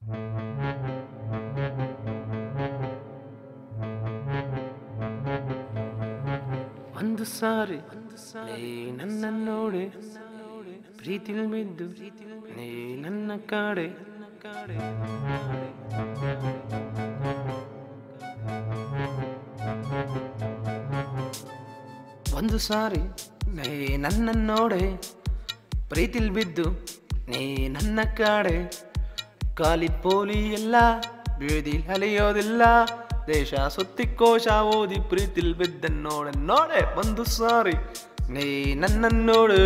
ಒಂದು ಸಾರಿ ನೀ ನನ್ನ ನೋಡೆ ಪ್ರೀತಿಲ್ ಬಿದ್ದು ನೀ ನನ್ನ ಕಾಡೆ ಒಂದು ಸಾರಿ ನೀ ನನ್ನ ನೋಡೆ ಪ್ರೀತಿಲ್ ಬಿದ್ದು ನೀ ನನ್ನ ಕಾಡೆ ಖಾಲಿ ಪೋಲಿ ಎಲ್ಲ ಬೀದಿ ಅಲಿಯೋದಿಲ್ಲ ದೇಶ ಸುತ್ತಿ ಕೋಶ ಓದಿ ಪ್ರೀತಿಲ್ ಬಿದ್ದ ನೋಡೆ ನೋಡೆ ಒಂದು ಸಾರಿ ನೀ ನನ್ನ ನೋಡು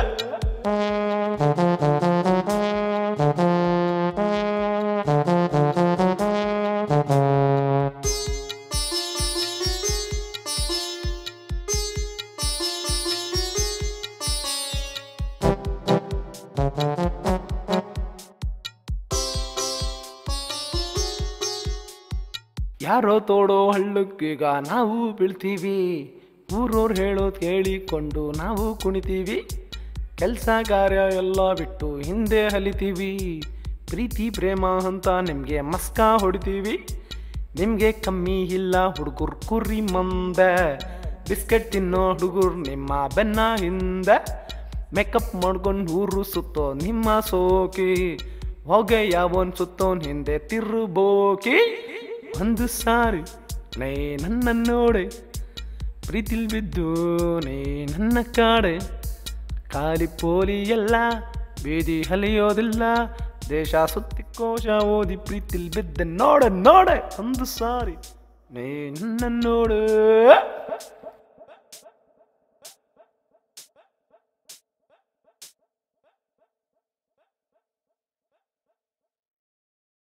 ಯಾರೋ ತೋಡೋ ಹಳ್ಳಕ್ಕೀಗ ನಾವು ಬೀಳ್ತೀವಿ ಊರೋರ್ ಹೇಳೋದ್ ಕೇಳಿಕೊಂಡು ನಾವು ಕುಣಿತೀವಿ ಕೆಲಸ ಕಾರ್ಯ ಎಲ್ಲ ಬಿಟ್ಟು ಹಿಂದೆ ಹಲಿತೀವಿ ಪ್ರೀತಿ ಪ್ರೇಮ ಅಂತ ನಿಮಗೆ ಮಸ್ಕ ಹೊಡಿತೀವಿ ನಿಮಗೆ ಕಮ್ಮಿ ಇಲ್ಲ ಹುಡುಗರು ಕುರಿ ಮಂದೆ ಬಿಸ್ಕೆಟ್ ತಿನ್ನೋ ಹುಡುಗರು ನಿಮ್ಮ ಬೆನ್ನ ಹಿಂದೆ ಮೇಕಪ್ ಮಾಡ್ಕೊಂಡು ಊರು ಸುತ್ತೋ ನಿಮ್ಮ ಸೋಕಿ ಹೋಗೆ ಯಾವನ್ ಸುತ್ತೋನ್ ಹಿಂದೆ ತಿರುಬೋಕಿ ಒಂದು ಸಾರಿ ನೀ ನನ್ನ ನೋಡೆ ಪ್ರೀತಿಲ್ ಬಿದ್ದು ನೀ ನನ್ನ ಕಾಡೆ ಖಾಲಿ ಪೋಲಿ ಎಲ್ಲ ಬೀದಿ ಹಲಿಯೋದಿಲ್ಲ ದೇಶ ಸುತ್ತಿ ಕೋಶ ಓದಿ ಪ್ರೀತಿಲ್ ಬಿದ್ದ ನೋಡ ನೋಡೆ ಒಂದು ಸಾರಿ ನೀ ನನ್ನ ನೋಡು